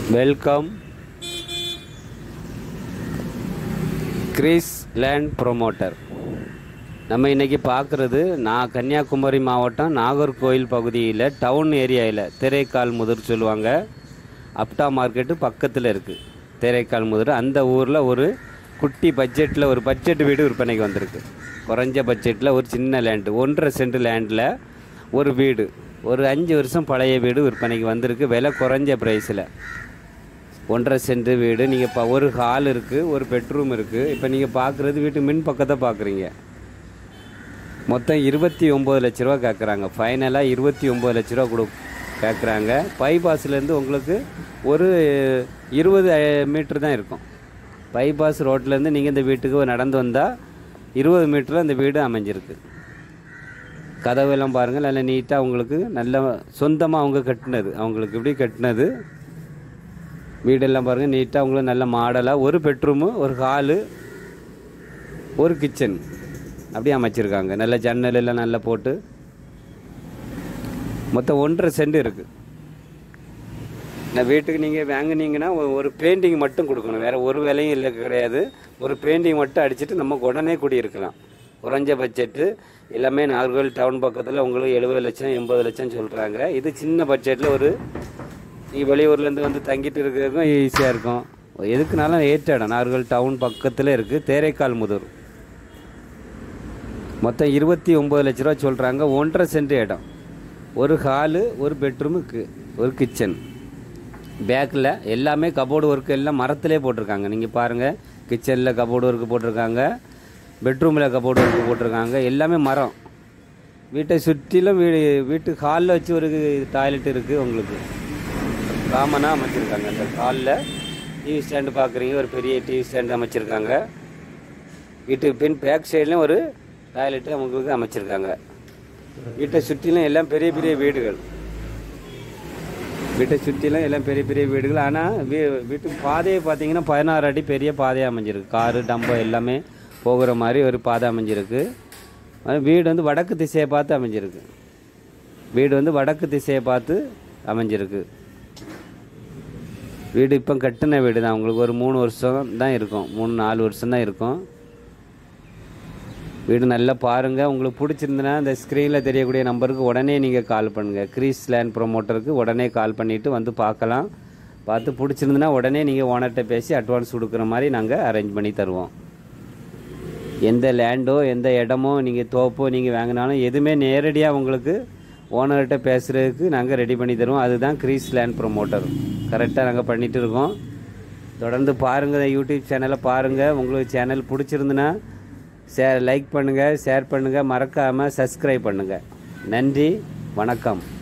welcome Greece land promoter நம்ம இன்றைக்கி பார்க்குறது நான் கன்னியாகுமரி மாவட்டம் நாகர்கோயில் பகுதியில் டவுன் ஏரியாவில் திரைக்கால் முதிர் சொல்லுவாங்க அப்டா மார்க்கெட்டு பக்கத்தில் இருக்குது திரைக்கால் முதிர் அந்த ஊரில் ஒரு குட்டி பட்ஜெட்டில் ஒரு பட்ஜெட் வீடு விற்பனைக்கு வந்திருக்கு குறைஞ்ச பட்ஜெட்டில் ஒரு சின்ன லேண்டு ஒன்றரை சென்ட் லேண்டில் ஒரு வீடு ஒரு அஞ்சு வருஷம் பழைய வீடு விற்பனைக்கு வந்திருக்கு விலை குறைஞ்ச ப்ரைஸில் ஒன்றரை சென்ட் வீடு நீங்கள் இப்போ ஒரு ஹால் இருக்குது ஒரு பெட்ரூம் இருக்குது இப்போ நீங்கள் பார்க்குறது வீட்டு மின் பக்கத்தை பார்க்குறீங்க மொத்தம் இருபத்தி ஒம்பது லட்ச ரூபா கேட்குறாங்க ஃபைனலாக இருபத்தி ஒம்பது லட்ச ரூபா கொடு கேட்குறாங்க பைபாஸ்லேருந்து உங்களுக்கு ஒரு இருபது மீட்ரு தான் இருக்கும் பைபாஸ் ரோட்லேருந்து நீங்கள் இந்த வீட்டுக்கு நடந்து வந்தால் இருபது மீட்டரில் இந்த வீடு அமைஞ்சிருக்கு கதவெல்லாம் பாருங்கள் நல்ல நீட்டாக அவங்களுக்கு நல்ல சொந்தமாக அவங்க கட்டினது அவங்களுக்கு இப்படி கட்டினது வீடெல்லாம் பாருங்கள் நீட்டாக அவங்களுக்கு நல்ல மாடலாக ஒரு பெட்ரூமு ஒரு ஹாலு ஒரு கிச்சன் அப்படியே அமைச்சிருக்காங்க நல்ல ஜன்னல் எல்லாம் நல்லா போட்டு மொத்தம் ஒன்றரை சென்ட் இருக்குது இந்த வீட்டுக்கு நீங்கள் வாங்குனீங்கன்னா ஒ- ஒரு பெயிண்டிங் மட்டும் கொடுக்கணும் வேறு ஒரு வேலையும் இல்லை கிடையாது ஒரு பெயிண்டிங் மட்டும் அடிச்சுட்டு நம்ம உடனே குடியிருக்கலாம் குறைஞ்ச பட்ஜெட்டு எல்லாமே நாகர்கோவில் டவுன் பக்கத்தில் உங்களுக்கு எழுபது லட்சம் எண்பது லட்சம் சொல்கிறாங்க இது சின்ன பட்ஜெட்டில் ஒரு நீங்கள் வெளியூர்லேருந்து வந்து தங்கிட்டு இருக்கிறதுக்கும் ஈஸியாக இருக்கும் எதுக்குனாலும் ஏற்ற இடம் நாகர்கோவில் டவுன் பக்கத்தில் இருக்குது தேரைக்கால் முதூர் மொத்தம் இருபத்தி ஒம்பது லட்ச ரூபா சொல்கிறாங்க ஒன்றரை சென்ட் இடம் ஒரு ஹாலு ஒரு பெட்ரூமுக்கு ஒரு கிச்சன் பேக்கில் எல்லாமே கபோர்டு ஒர்க் எல்லாம் மரத்திலே போட்டிருக்காங்க நீங்கள் பாருங்கள் கிச்சனில் கபோர்டு ஒர்க் போட்டிருக்காங்க பெட்ரூமில் கபோர்டு ஒர்க் போட்டிருக்காங்க எல்லாமே மரம் வீட்டை சுற்றிலும் வீடு வீட்டு ஹாலில் வச்சு ஒரு டாய்லெட் இருக்குது உங்களுக்கு காமனாக அமைச்சிருக்காங்க அந்த ஹாலில் டிவி ஸ்டாண்டு பார்க்குறீங்க ஒரு பெரிய டிவி ஸ்டாண்டு அமைச்சிருக்காங்க வீட்டுக்கு பின் பேக் சைட்லையும் ஒரு டாய்லெட்டு உங்களுக்கு அமைச்சிருக்காங்க வீட்டை சுற்றிலும் எல்லாம் பெரிய பெரிய வீடுகள் வீட்டை சுற்றிலும் எல்லாம் பெரிய பெரிய வீடுகள் ஆனால் வீ வீட்டு பாதையை பார்த்தீங்கன்னா பதினாறு அடி பெரிய பாதையாக அமைஞ்சிருக்கு காரு டம்பம் எல்லாமே போகிற மாதிரி ஒரு பாதை அமைஞ்சிருக்கு அது வீடு வந்து வடக்கு திசையை பார்த்து அமைஞ்சிருக்கு வீடு வந்து வடக்கு திசையை பார்த்து அமைஞ்சிருக்கு வீடு இப்போ கட்டின வீடு தான் உங்களுக்கு ஒரு மூணு வருஷம் தான் இருக்கும் மூணு நாலு வருஷம் தான் இருக்கும் வீடு நல்லா பாருங்கள் உங்களுக்கு பிடிச்சிருந்துன்னா இந்த ஸ்க்ரீனில் தெரியக்கூடிய நம்பருக்கு உடனே நீங்கள் கால் பண்ணுங்கள் க்ரீஸ் லேண்ட் ப்ரொமோட்டருக்கு உடனே கால் பண்ணிவிட்டு வந்து பார்க்கலாம் பார்த்து பிடிச்சிருந்துன்னா உடனே நீங்கள் ஓனர்கிட்ட பேசி அட்வான்ஸ் கொடுக்குற மாதிரி நாங்கள் அரேஞ்ச் பண்ணி தருவோம் எந்த லேண்டோ எந்த இடமோ நீங்கள் தோப்போ நீங்கள் வாங்கினாலும் எதுவுமே நேரடியாக உங்களுக்கு ஓனர்கிட்ட பேசுகிறதுக்கு நாங்கள் ரெடி பண்ணி தருவோம் அதுதான் க்ரீஸ் லேண்ட் ப்ரொமோட்டர் கரெக்டாக நாங்கள் பண்ணிகிட்டு இருக்கோம் தொடர்ந்து பாருங்கள் யூடியூப் சேனலை பாருங்கள் உங்களுக்கு சேனல் பிடிச்சிருந்துன்னா ஷேர் லைக் பண்ணுங்கள் ஷேர் பண்ணுங்கள் மறக்காமல் சப்ஸ்கிரைப் பண்ணுங்கள் நன்றி வணக்கம்